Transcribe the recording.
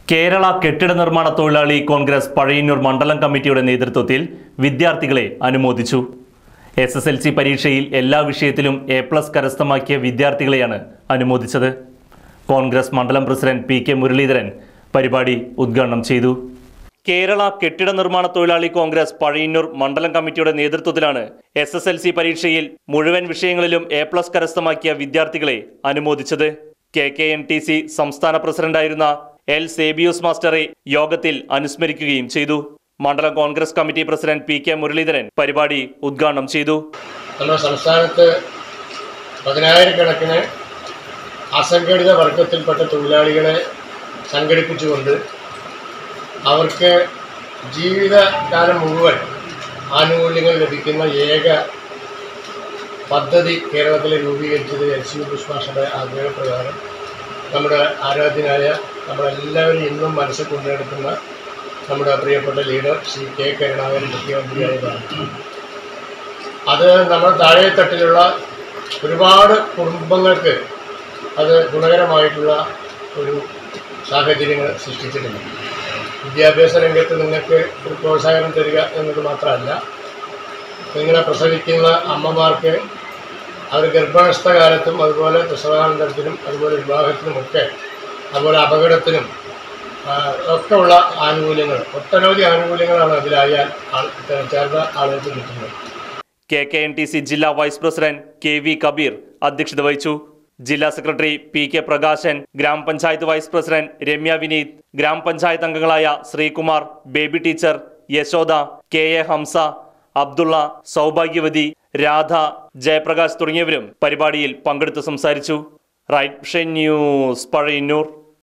കേരള കെട്ടിട നിർമ്മാണ തൊഴിലാളി കോൺഗ്രസ് പഴയന്നൂർ മണ്ഡലം കമ്മിറ്റിയുടെ നേതൃത്വത്തിൽ വിദ്യാർത്ഥികളെ അനുമോദിച്ചു എസ് എസ് എൽ സി പരീക്ഷയിൽ എല്ലാ വിഷയത്തിലും എ പ്ലസ് കരസ്ഥമാക്കിയ വിദ്യാർത്ഥികളെയാണ് അനുമോദിച്ചത് കോൺഗ്രസ് മണ്ഡലം പ്രസിഡന്റ് പി കെ മുരളീധരൻ പരിപാടി ഉദ്ഘാടനം ചെയ്തു കേരള കെട്ടിട നിർമ്മാണ തൊഴിലാളി കോൺഗ്രസ് പഴയന്നൂർ മണ്ഡലം കമ്മിറ്റിയുടെ നേതൃത്വത്തിലാണ് എസ് എസ് എൽ സി പരീക്ഷയിൽ മുഴുവൻ വിഷയങ്ങളിലും എ പ്ലസ് കരസ്ഥമാക്കിയ വിദ്യാർത്ഥികളെ അനുമോദിച്ചത് K K N T C സംസ്ഥാന പ്രസിഡന്റായിരുന്ന എൽ സേബിയൂസ് മാസ്റ്ററെ യോഗത്തിൽ അനുസ്മരിക്കുകയും ചെയ്തു മണ്ഡലം Congress committee president P K Muraleedharan പരിപാടി ഉദ്ഘാടനം ചെയ്തു നമ്മുടെ സംസ്ഥാനത്ത് പതിനായിരക്കണക്കിന് അസംഘടിത വർഗത്തിൽപ്പെട്ട തൊഴിലാളികളെ സംഘടിപ്പിച്ചുകൊണ്ട് അവർക്ക് ജീവിതകാലം മുഴുവൻ ആനുകൂല്യങ്ങൾ ലഭിക്കുന്ന ഏക പദ്ധതി കേരളത്തിൽ രൂപീകരിച്ചത് എൽ സി പുഷ്പാഷയുടെ ആഗ്രഹപ്രകാരം നമ്മുടെ ആരാധ്യനായ നമ്മളെല്ലാവരും ഇന്നും മനസ്സിൽ കൊണ്ടുനടക്കുന്ന നമ്മുടെ പ്രിയപ്പെട്ട ലീഡർ ശ്രീ കെ കരുണാകരൻ മുഖ്യമന്ത്രിയായതാണ് അത് നമ്മുടെ താഴെത്തട്ടിലുള്ള ഒരുപാട് കുടുംബങ്ങൾക്ക് അത് ഗുണകരമായിട്ടുള്ള ഒരു സാഹചര്യങ്ങൾ സൃഷ്ടിച്ചിട്ടുണ്ട് വിദ്യാഭ്യാസ രംഗത്ത് നിങ്ങൾക്ക് ഒരു പ്രോത്സാഹനം തരിക എന്നത് മാത്രമല്ല നിങ്ങളെ പ്രസവിക്കുന്ന അമ്മമാർക്ക് അവർ ഗർഭാവസ്ഥ കാലത്തും അതുപോലെ പ്രസവാനന്തരത്തിനും അതുപോലെ വിവാഹത്തിനുമൊക്കെ അതുപോലെ അപകടത്തിനും ആ, ഒക്കെ ഉള്ള ആനുകൂല്യങ്ങൾ ഒട്ടനവധി ആനുകൂല്യങ്ങളാണ് അതിലായാൽ ആൾ ചേർന്ന ആളുകൾക്ക് കിട്ടുന്നത് K K N T C ജില്ലാ vice president K V Kabeer അധ്യക്ഷത വഹിച്ചു ജില്ലാ സെക്രട്ടറി പി കെ പ്രകാശൻ ഗ്രാമപഞ്ചായത്ത് വൈസ് പ്രസിഡന്റ് രമ്യ വിനീത് ഗ്രാമപഞ്ചായത്ത് അംഗങ്ങളായ Sreekumar Baby teacher Yashoda K A Hamsa Abdulla Saubhagyavathi Radha Jayaprakash തുടങ്ങിയവരും പരിപാടിയിൽ പങ്കെടുത്ത് സംസാരിച്ചു റൈറ്റ് ന്യൂസ് പഴയന്നൂർ